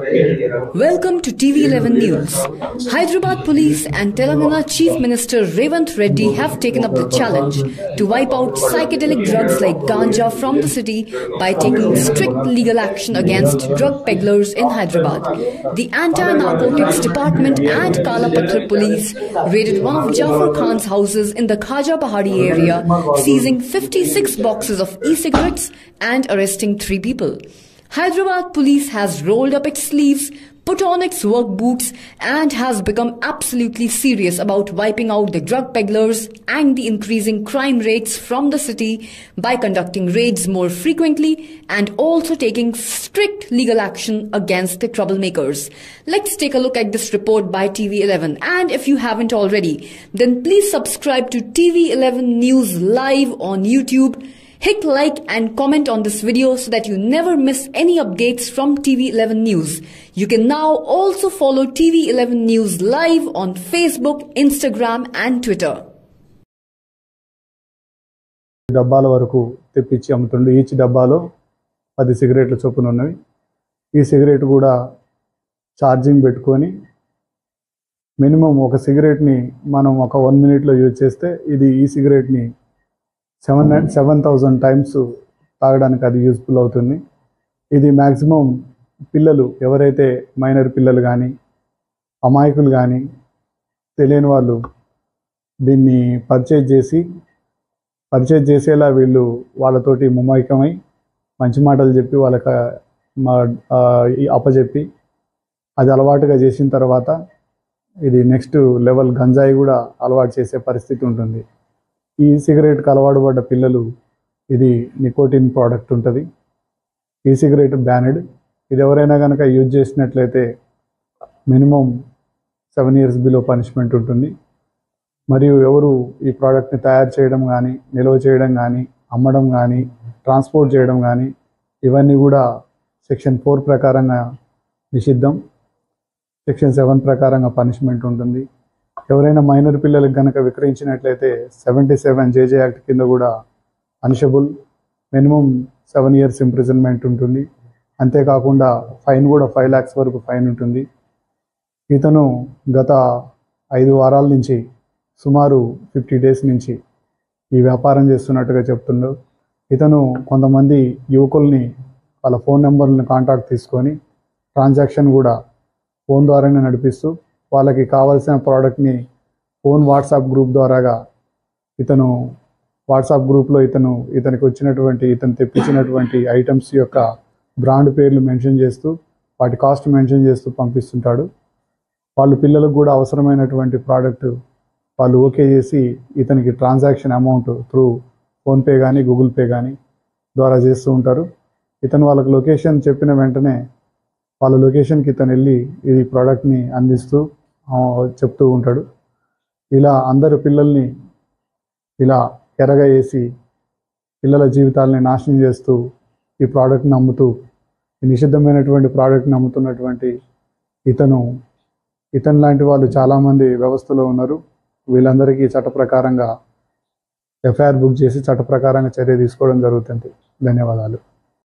Welcome to TV11 News. Hyderabad Police and Telangana Chief Minister Revant Reddy have taken up the challenge to wipe out psychedelic drugs like ganja from the city by taking strict legal action against drug peddlers in Hyderabad. The Anti-Narcotics Department and Kalapatra Police raided one of Jafar Khan's houses in the Khaja Pahadi area, seizing 56 boxes of e-cigarettes and arresting three people. Hyderabad police has rolled up its sleeves, put on its work boots, and has become absolutely serious about wiping out the drug peddlers and the increasing crime rates from the city by conducting raids more frequently and also taking strict legal action against the troublemakers. Let's take a look at this report by TV11. And if you haven't already, then please subscribe to TV11 News Live on YouTube. Hit like and comment on this video so that you never miss any updates from TV11 News. You can now also follow TV11 News live on Facebook, Instagram and Twitter. డబ్బాల వరకు తెప్పించి అమ్ముతుండే each డబ్బాలో పది సిగరెట్ల చొప్పున ఉన్నవి ఈ cigarette కూడా charging పెట్టుకొని మినిమం ఒక సిగరెట్ని మనం ఒక వన్ మినిట్లో యూజ్ చేస్తే ఇది ఈ సిగరెట్ని సెవెన్ సెవెన్ థౌజండ్ టైమ్స్ తాగడానికి అది యూజ్ఫుల్ అవుతుంది ఇది మ్యాక్సిమం పిల్లలు ఎవరైతే మైనర్ పిల్లలు కానీ అమాయకులు కానీ తెలియని వాళ్ళు దీన్ని పర్చేజ్ చేసి పరిచయం చేసేలా వీళ్ళు వాళ్ళతోటి ముమ్మైకమై మంచి మాటలు చెప్పి వాళ్ళకి మా ఆ, ఈ అప్పచెప్పి అది అలవాటుగా చేసిన తర్వాత ఇది నెక్స్ట్ లెవెల్ గంజాయి కూడా అలవాటు చేసే పరిస్థితి ఉంటుంది ఈ సిగరెట్కి అలవాటు పడ్డ పిల్లలు ఇది నికోటిన్ ప్రోడక్ట్ ఉంటుంది ఈ సిగరెట్ బ్యానెడ్ ఇది ఎవరైనా కనుక యూజ్ చేసినట్లయితే minimum seven years below punishment ఉంటుంది మరియు ఎవరు ఈ ప్రోడక్ట్ని తయారు చేయడం కానీ నిల్వ చేయడం కానీ అమ్మడం కానీ ట్రాన్స్పోర్ట్ చేయడం కానీ ఇవన్నీ కూడా సెక్షన్ ఫోర్ ప్రకారంగా నిషిద్ధం సెక్షన్ సెవెన్ ప్రకారంగా పనిష్మెంట్ ఉంటుంది ఎవరైనా మైనర్ పిల్లలకు కనుక విక్రయించినట్లయితే సెవెంటీ సెవెన్ జేజే యాక్ట్ కింద కూడా punishable minimum seven years imprisonment ఉంటుంది అంతేకాకుండా ఫైన్ కూడా ఫైవ్ ల్యాక్స్ వరకు ఫైన్ ఉంటుంది ఇతను గత ఐదు వారాల నుంచి సుమారు ఫిఫ్టీ డేస్ నుంచి ఈ వ్యాపారం చేస్తున్నట్టుగా చెప్తుండు ఇతను కొంతమంది యువకుల్ని వాళ్ళ ఫోన్ నెంబర్లను కాంటాక్ట్ తీసుకొని ట్రాన్సాక్షన్ కూడా ఫోన్ ద్వారానే నడిపిస్తూ వాళ్ళకి కావాల్సిన ప్రోడక్ట్ని ఫోన్ వాట్సాప్ గ్రూప్ ద్వారాగా ఇతను వాట్సాప్ గ్రూప్లో ఇతను ఇతనికి వచ్చినటువంటి ఇతను తెప్పించినటువంటి ఐటమ్స్ యొక్క బ్రాండ్ పేర్లు మెన్షన్ చేస్తూ వాటి కాస్ట్ మెన్షన్ చేస్తూ పంపిస్తుంటాడు వాళ్ళు పిల్లలకు కూడా అవసరమైనటువంటి ప్రోడక్ట్ వాళ్ళు ఓకే చేసి ఇతనికి ట్రాన్సాక్షన్ అమౌంట్ త్రూ ఫోన్పే కానీ గూగుల్ పే కానీ ద్వారా చేస్తూ ఉంటారు ఇతను వాళ్ళకి లొకేషన్ చెప్పిన వెంటనే వాళ్ళ లొకేషన్కి ఇతను వెళ్ళి ఈ ప్రోడక్ట్ని అందిస్తూ ఆ, చెప్తూ ఉంటాడు ఇలా అందరు పిల్లల్ని ఇలా ఎరగా వేసి పిల్లల జీవితాలని నాశనం చేస్తూ ఈ ప్రోడక్ట్ని అమ్ముతూ ఈ నిషిద్ధమైనటువంటి ప్రోడక్ట్ని అమ్ముతున్నటువంటి ఇతను ఇతను లాంటి వాళ్ళు చాలామంది వ్యవస్థలో ఉన్నారు వీళ్ళందరికీ చట్ట ప్రకారంగా ఎఫ్ఐఆర్ బుక్ చేసి చట్ట ప్రకారంగా చర్య తీసుకోవడం జరుగుతుంది ధన్యవాదాలు